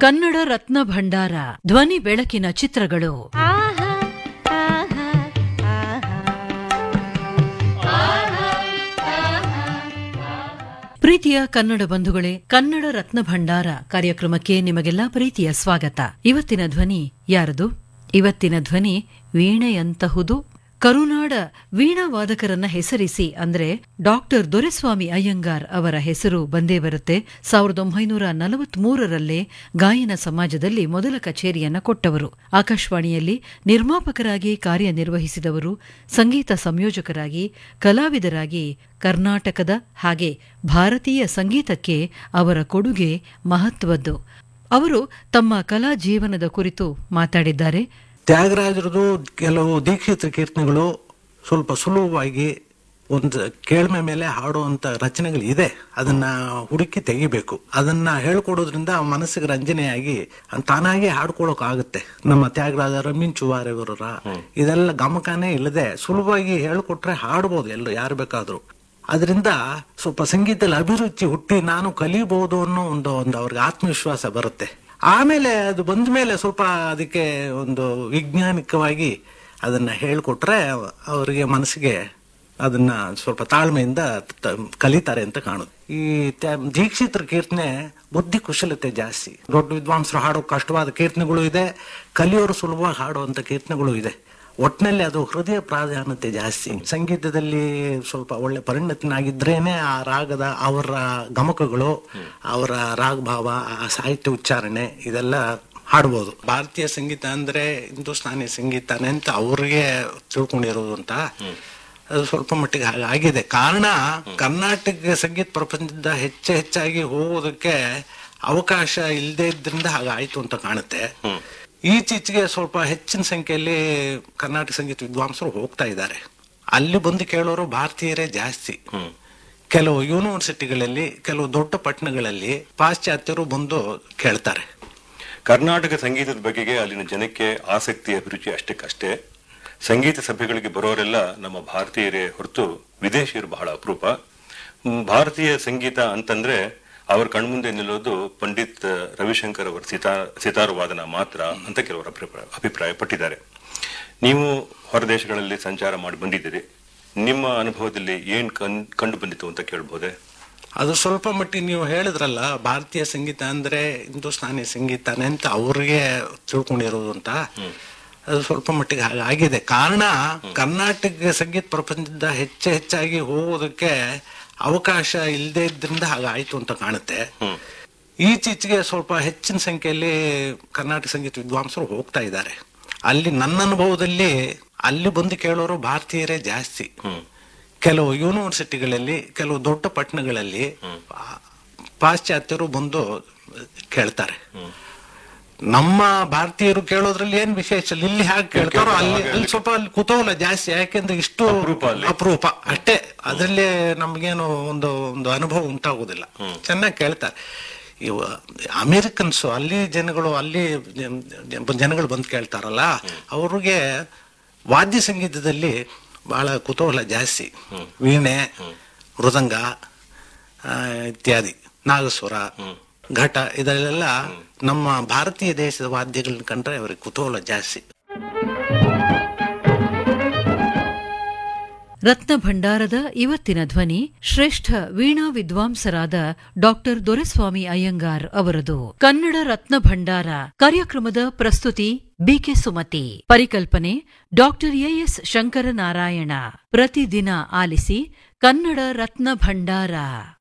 ಕನ್ನಡ ರತ್ನ ಭಂಡಾರ ಧ್ವನಿ ಬೆಳಕಿನ ಚಿತ್ರಗಳು ಆಹಾ ಆಹಾ ಪ್ರೀತಿಯ ಕನ್ನಡ ಬಂಧುಗಳೇ ಕನ್ನಡ ರತ್ನ ಭಂಡಾರ ಕಾರ್ಯಕ್ರಮಕ್ಕೆ ನಿಮಗೆಲ್ಲಾ ಪ್ರೀತಿಯ ಸ್ವಾಗತ ಇವತ್ತಿನ ಧ್ವನಿ ಯಾರದು ಇವತ್ತಿನ ಧ್ವನಿ ವೀಣೆಯಂತಹುದು ಕರುನಾಡ ವೀಣಾ ವಾದಕರನ್ನ ಹೆಸರಿಸಿ ಅಂದ್ರೆ ಡಾಕ್ಟರ್ ದೊರೆಸ್ವಾಮಿ ಅಯ್ಯಂಗಾರ್ ಅವರ ಹೆಸರು ಬಂದೇ ಬರುತ್ತೆ ಸಾವಿರದ ಒಂಬೈನೂರ ನಲವತ್ಮೂರರಲ್ಲೇ ಗಾಯನ ಸಮಾಜದಲ್ಲಿ ಮೊದಲ ಕಚೇರಿಯನ್ನ ಕೊಟ್ಟವರು ಆಕಾಶವಾಣಿಯಲ್ಲಿ ನಿರ್ಮಾಪಕರಾಗಿ ಕಾರ್ಯನಿರ್ವಹಿಸಿದವರು ಸಂಗೀತ ಸಂಯೋಜಕರಾಗಿ ಕಲಾವಿದರಾಗಿ ಕರ್ನಾಟಕದ ಹಾಗೆ ಭಾರತೀಯ ಸಂಗೀತಕ್ಕೆ ಅವರ ಕೊಡುಗೆ ಮಹತ್ವದ್ದು ಅವರು ತಮ್ಮ ಕಲಾ ಜೀವನದ ಕುರಿತು ಮಾತಾಡಿದ್ದಾರೆ ತ್ಯಾಗರಾಜರದು ಕೆಲವು ದೀಕ್ಷಿತ ಕೀರ್ತನೆಗಳು ಸ್ವಲ್ಪ ಸುಲಭವಾಗಿ ಒಂದು ಕೇಳ್ಮೆ ಮೇಲೆ ಹಾಡುವಂತ ರಚನೆಗಳು ಇದೆ ಅದನ್ನ ಹುಡುಕಿ ತೆಗಿಬೇಕು ಅದನ್ನ ಹೇಳ್ಕೊಡೋದ್ರಿಂದ ಮನಸ್ಸಿಗೆ ರಂಜನೆಯಾಗಿ ಅದ್ ತಾನಾಗೆ ಹಾಡ್ಕೊಳಕ್ ಆಗುತ್ತೆ ನಮ್ಮ ತ್ಯಾಗರಾಜ ಮಿಂಚುವಾರೆವರ ಇದೆಲ್ಲ ಗಮಕನೇ ಇಲ್ಲದೆ ಸುಲಭವಾಗಿ ಹೇಳ್ಕೊಟ್ರೆ ಹಾಡ್ಬೋದು ಎಲ್ಲ ಯಾರು ಬೇಕಾದ್ರು ಅದರಿಂದ ಸ್ವಲ್ಪ ಸಂಗೀತದಲ್ಲಿ ಅಭಿರುಚಿ ಹುಟ್ಟಿ ನಾನು ಕಲಿಬಹುದು ಅನ್ನೋ ಒಂದು ಒಂದು ಅವ್ರಿಗೆ ಆತ್ಮವಿಶ್ವಾಸ ಬರುತ್ತೆ ಆಮೇಲೆ ಅದು ಬಂದ ಮೇಲೆ ಸ್ವಲ್ಪ ಅದಕ್ಕೆ ಒಂದು ವೈಜ್ಞಾನಿಕವಾಗಿ ಅದನ್ನ ಹೇಳ್ಕೊಟ್ರೆ ಅವರಿಗೆ ಮನಸ್ಸಿಗೆ ಅದನ್ನ ಸ್ವಲ್ಪ ತಾಳ್ಮೆಯಿಂದ ತ- ಕಲಿತಾರೆ ಅಂತ ಕಾಣುತ್ತೆ ಈ ತ್ಯಾ- ದೀಕ್ಷಿತರ ಕೀರ್ತನೆ ಬುದ್ಧಿ ಕುಶಲತೆ ಜಾಸ್ತಿ ದೊಡ್ಡ ವಿದ್ವಾಂಸರು ಹಾಡೋ ಕಷ್ಟವಾದ ಕೀರ್ತನೆಗಳು ಇದೆ ಕಲಿಯೋರು ಸುಲಭವಾಗಿ ಹಾಡುವಂತ ಕೀರ್ತನೆಗಳು ಇದೆ ಒಟ್ಟಿನಲ್ಲಿ ಅದು ಹೃದಯ ಪ್ರಾಧಾನ್ಯತೆ ಜಾಸ್ತಿ ಸಂಗೀತದಲ್ಲಿ ಸ್ವಲ್ಪ ಒಳ್ಳೆ ಪರಿಣತನಾಗಿದ್ರೇನೆ ಆ ರಾಗದ ಅವರ ಗಮಕಗಳು ಅವರ ರಾಗಭಾವ ಆ ಸಾಹಿತ್ಯ ಉಚ್ಚಾರಣೆ ಇದೆಲ್ಲ ಹಾಡ್ಬೋದು ಭಾರತೀಯ ಸಂಗೀತ ಅಂದ್ರೆ ಹಿಂದೂಸ್ತಾನಿ ಸಂಗೀತನೇ ಅಂತ ಅವ್ರಿಗೆ ತಿಳ್ಕೊಂಡಿರೋದು ಅಂತ ಅದು ಸ್ವಲ್ಪ ಮಟ್ಟಿಗೆ ಹಾಗೆ ಆಗಿದೆ ಕಾರಣ ಕರ್ನಾಟಕ ಸಂಗೀತ ಪ್ರಪಂಚದ ಹೆಚ್ಚು ಹೆಚ್ಚಾಗಿ ಹೋಗೋದಕ್ಕೆ ಅವಕಾಶ ಇಲ್ಲದೆ ಇದ್ರಿಂದ ಹಾಗಾಯ್ತು ಅಂತ ಕಾಣುತ್ತೆ ಈಚೀಚೆಗೆ ಸ್ವಲ್ಪ ಹೆಚ್ಚಿನ ಸಂಖ್ಯೆಯಲ್ಲಿ ಕರ್ನಾಟಕ ಸಂಗೀತ ವಿದ್ವಾಂಸರು ಹೋಗ್ತಾ ಇದ್ದಾರೆ ಅಲ್ಲಿ ಬಂದು ಕೇಳೋರು ಭಾರತೀಯರೇ ಜಾಸ್ತಿ ಕೆಲವು ಯೂನಿವರ್ಸಿಟಿಗಳಲ್ಲಿ ಕೆಲವು ದೊಡ್ಡ ಪಟ್ಟಣಗಳಲ್ಲಿ ಪಾಶ್ಚಾತ್ಯರು ಬಂದು ಕೇಳ್ತಾರೆ ಕರ್ನಾಟಕ ಸಂಗೀತದ ಬಗೆಗೆ ಅಲ್ಲಿನ ಜನಕ್ಕೆ ಆಸಕ್ತಿ ಅಭಿರುಚಿ ಅಷ್ಟಕ್ಕಷ್ಟೇ ಸಂಗೀತ ಸಭೆಗಳಿಗೆ ಬರೋರೆಲ್ಲ ನಮ್ಮ ಭಾರತೀಯರೇ ಹೊರತು ವಿದೇಶಿಯರು ಬಹಳ ಅಪರೂಪ ಹ್ಮ್, ಭಾರತೀಯ ಸಂಗೀತ ಅಂತಂದ್ರೆ ಅವ್ರ ಕಣ್ಮುಂದೆ ನಿಲ್ಲೋದು ಪಂಡಿತ್ ರವಿಶಂಕರ್ ಅವರ ಸಿತಾರ್ ಸಿತಾರು ವಾದನ ಮಾತ್ರ ಅಂತ ಕೆಲವರು ಅಭಿಪ್ರಾಯ ಅಭಿಪ್ರಾಯ ಪಟ್ಟಿದ್ದಾರೆ ನೀವು ಹೊರದೇಶಗಳಲ್ಲಿ ಸಂಚಾರ ಮಾಡಿ ಬಂದಿದ್ದೀರಿ ನಿಮ್ಮ ಅನುಭವದಲ್ಲಿ ಏನ್ ಕಣ್ ಕಂಡು ಬಂದಿತ್ತು ಅಂತ ಕೇಳ್ಬೋದೆ ಅದು ಸ್ವಲ್ಪ ಮಟ್ಟಿಗೆ ನೀವು ಹೇಳಿದ್ರಲ್ಲ ಭಾರತೀಯ ಸಂಗೀತ ಅಂದ್ರೆ ಹಿಂದೂಸ್ತಾನಿ ಸಂಗೀತನೇ ಅಂತ ಅವ್ರಿಗೆ ತಿಳ್ಕೊಂಡಿರೋದು ಅಂತ ಅದು ಸ್ವಲ್ಪ ಮಟ್ಟಿಗೆ ಹಾಗೆ ಆಗಿದೆ ಕಾರಣ ಕರ್ನಾಟಕ ಸಂಗೀತ ಪ್ರಪಂಚದ ಹೆಚ್ಚು ಹೆಚ್ಚಾಗಿ ಹೋಗೋದಕ್ಕೆ ಅವಕಾಶ ಇಲ್ಲದೆ ಇದ್ರಿಂದ ಹಾಗಾಯ್ತು ಅಂತ ಕಾಣುತ್ತೆ ಈಚೀಚೆಗೆ ಸ್ವಲ್ಪ ಹೆಚ್ಚಿನ ಸಂಖ್ಯೆಯಲ್ಲಿ ಕರ್ನಾಟಕ ಸಂಗೀತ ವಿದ್ವಾಂಸರು ಹೋಗ್ತಾ ಇದ್ದಾರೆ ಅಲ್ಲಿ ನನ್ನ ಅನುಭವದಲ್ಲಿ ಅಲ್ಲಿ ಬಂದು ಕೇಳೋರು ಭಾರತೀಯರೇ ಜಾಸ್ತಿ ಕೆಲವು ಯೂನಿವರ್ಸಿಟಿಗಳಲ್ಲಿ ಕೆಲವು ದೊಡ್ಡ ಪಟ್ಟಣಗಳಲ್ಲಿ ಆ, ಪಾಶ್ಚಾತ್ಯರು ಬಂದು ಕೇಳ್ತಾರೆ ನಮ್ಮ ಭಾರತೀಯರು ಕೇಳೋದ್ರಲ್ಲಿ ಏನ್ ವಿಶೇಷ ಇಲ್ಲ. ಇಲ್ಲಿ ಹೇಗೆ ಕೇಳ್ತಾರೋ ಅಲ್ಲಿ ಅಲ್ಲಿ ಸ್ವಲ್ಪ ಅಲ್ಲಿ ಕುತೂಹಲ ಜಾಸ್ತಿ ಯಾಕೆಂದ್ರೆ ಇಷ್ಟು ಅಪರೂಪ ಅಲ್ಲಿ. ಅಪರೂಪ ಅಷ್ಟೇ ಅದರಲ್ಲಿ ನಮ್ಗೇನು ಒಂದು ಒಂದು ಅನುಭವ ಉಂಟಾಗುದಿಲ್ಲ ಚೆನ್ನಾಗಿ ಕೇಳ್ತಾರೆ ಇವ ಅಮೇರಿಕನ್ಸ್ ಅಲ್ಲಿ ಜನಗಳು ಅಲ್ಲಿ ಜನ- ಜನಗಳು ಬಂದು ಕೇಳ್ತಾರಲ್ಲ ಅವ್ರಿಗೆ ವಾದ್ಯ ಸಂಗೀತದಲ್ಲಿ ಬಹಳ ಕುತೂಹಲ ಜಾಸ್ತಿ ವೀಣೆ ಮೃದಂಗ ಆ, ಇತ್ಯಾದಿ ನಾಗಸ್ವರ ಘಟ ಇದರಲ್ಲೆಲ್ಲ ನಮ್ಮ ಭಾರತೀಯ ದೇಶದ ವಾದ್ಯಗಳನ್ನ ಕಂಡ್ರೆ ಅವರಿಗೆ ಕುತೂಹಲ ಜಾಸ್ತಿ ರತ್ನ ಭಂಡಾರದ ಇವತ್ತಿನ ಧ್ವನಿ ಶ್ರೇಷ್ಠ ವೀಣಾ ವಿದ್ವಾಂಸರಾದ ಡಾಕ್ಟರ್ ದೊರೆಸ್ವಾಮಿ ಅಯ್ಯಂಗಾರ್ ಅವರದು ಕನ್ನಡ ರತ್ನ ಭಂಡಾರ ಕಾರ್ಯಕ್ರಮದ ಪ್ರಸ್ತುತಿ ಬಿಕೆ ಸುಮತಿ ಪರಿಕಲ್ಪನೆ ಡಾಕ್ಟರ್ ಎಎಸ್ ಶಂಕರನಾರಾಯಣ ಪ್ರತಿದಿನ ಆಲಿಸಿ ಕನ್ನಡ ರತ್ನ ಭಂಡಾರ